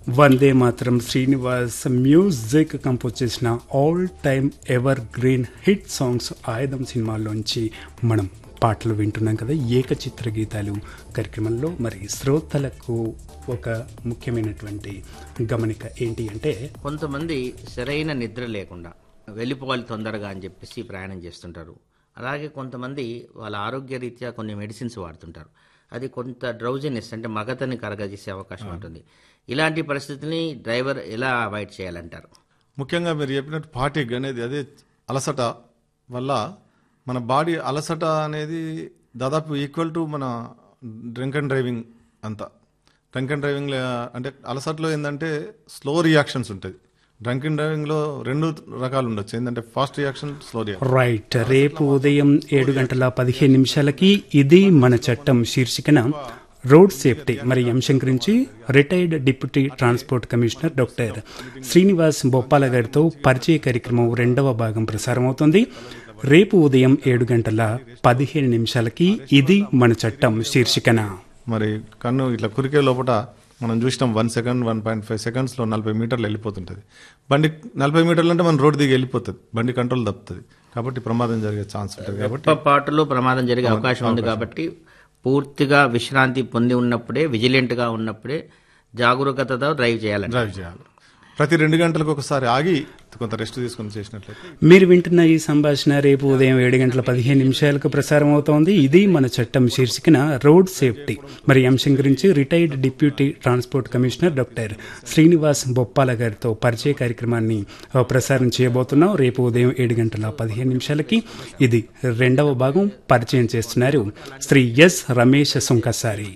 వందే Mataram Srinivas music compose చేసిన all time evergreen hit songs Ayudham సినిమాలోంచి మనం పాటలు వింటున్నాం కదా ఏకచిత్ర గీతాలు కార్యక్రమంలో మరి శ్రోతలకు ఒక ముఖ్యమైనటువంటి గమనిక ఏంటి అంటే కొంతమంది సరైన నిద్ర లేకుండా వెళ్ళిపోవాలి తొందరగా అని చెప్పేసి ప్రయాణం చేస్తుంటారు అలాగే కొంతమంది వాళ్ళ ఆరోగ్యరీత్యా కొన్ని మెడిసిన్స్ వాడుతుంటారు అది కొంత డ్రౌజినెస్ అంటే మగతని కరగజేసే అవకాశం ఉంటుంది ఇలాంటి పరిస్థితిని డ్రైవర్ ఎలా అవాయిడ్ చేయాలంటారు ముఖ్యంగా మీరు చెప్పినట్టు ఫాటిక్ అనేది అదే అలసట వల్ల మన బాడీ అలసట అనేది దాదాపు ఈక్వల్ టు మన డ్రింక్ అండ్ డ్రైవింగ్ అంతా డ్రింక్ అండ్ డ్రైవింగ్ అంటే అలసటలో ఏంటంటే స్లో రియాక్షన్స్ ఉంటుంది డ్రంక్ అండ్ డ్రైవింగ్లో రెండు రకాలు ఉండొచ్చు ఏంటంటే fast reaction slow reaction right రేపు ఉదయం ఏడు గంటల పదిహేను నిమిషాలకి ఇది మన చట్టం శీర్షికన రోడ్ సేఫ్టీ మరి ఈ అంశం గురించి retired deputy transport commissioner doctor Srinivas Boppala గారితో పరిచయ కార్యక్రమం రెండవ భాగం ప్రసారం అవుతుంది రేపు ఉదయం ఏడు గంటల పదిహేను నిమిషాలకి ఇది మన చట్టం శీర్షికన మరి కన్ను ఇట్లా కురికే లోపల మనం చూసినాం one second one point five సెకండ్స్లో నలభై మీటర్లు వెళ్ళిపోతుంటుంది బండి నలభై మీటర్లు అంటే మన రోడ్డు దిగి వెళ్ళిపోతుంది బండి కంట్రోల్ తప్పుతుంది కాబట్టి ప్రమాదం జరిగే ఛాన్స్ ఉంటుంది కాబట్టి పాటలో ప్రమాదం జరిగే అవకాశం ఉంది కాబట్టి పూర్తిగా విశ్రాంతి పొంది ఉన్నప్పుడే విజిలెంట్గా ఉన్నప్పుడే జాగరూకతతో డ్రైవ్ చేయాలండి డ్రైవ్ చేయాలి ప్రతి రెండు గంటలకు ఒకసారి ఆగి కొంత రెస్ట్ తీసుకొని చేసినట్లయితే మీరు వింటున్న ఈ సంభాషణ రేపు ఉదయం ఏడు గంటల పదిహేను నిమిషాలకు ప్రసారం అవుతోంది ఇది మన చట్టం శీర్షికన రోడ్ సేఫ్టీ మరి ఈ అంశం గురించి retired deputy transport commissioner doctor Srinivas Boppala గారితో పరిచయ కార్యక్రమాన్ని ఆ, ప్రసారం చేయబోతున్నాం రేపు ఉదయం ఏడు గంటల పదిహేను నిమిషాలకి ఇది రెండవ భాగం పరిచయం చేస్తున్నారు శ్రీ ఎస్ రమేష్ సుంకసారి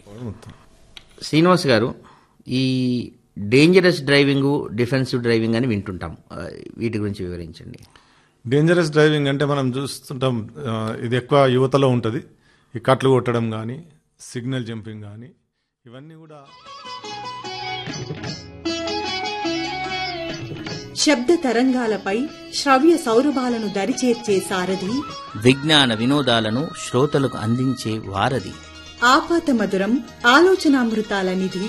శ్రీనివాస్ గారు ఈ డేంజరస్ డ్రైవింగ్ డిఫెన్సివ్ డ్రైవింగ్ అని వింటుంటాం ఆ, వీటి గురించి వివరించండి డేంజరస్ డ్రైవింగ్ అంటే మనం చూస్తుంటాం ఆ, ఇది ఎక్కువ యువతలో ఉంటుంది ఈ కట్లు కొట్టడం కానీ సిగ్నల్ జంపింగ్ కానీ ఇవన్నీ కూడా శబ్ద తరంగాలపై శ్రవ్య సౌరభాలను దరిచేర్చే సారథి విజ్ఞాన వినోదాలను శ్రోతలకు అందించే వారధి ఆపాత మధురం ఆలోచనామృతాల నిధి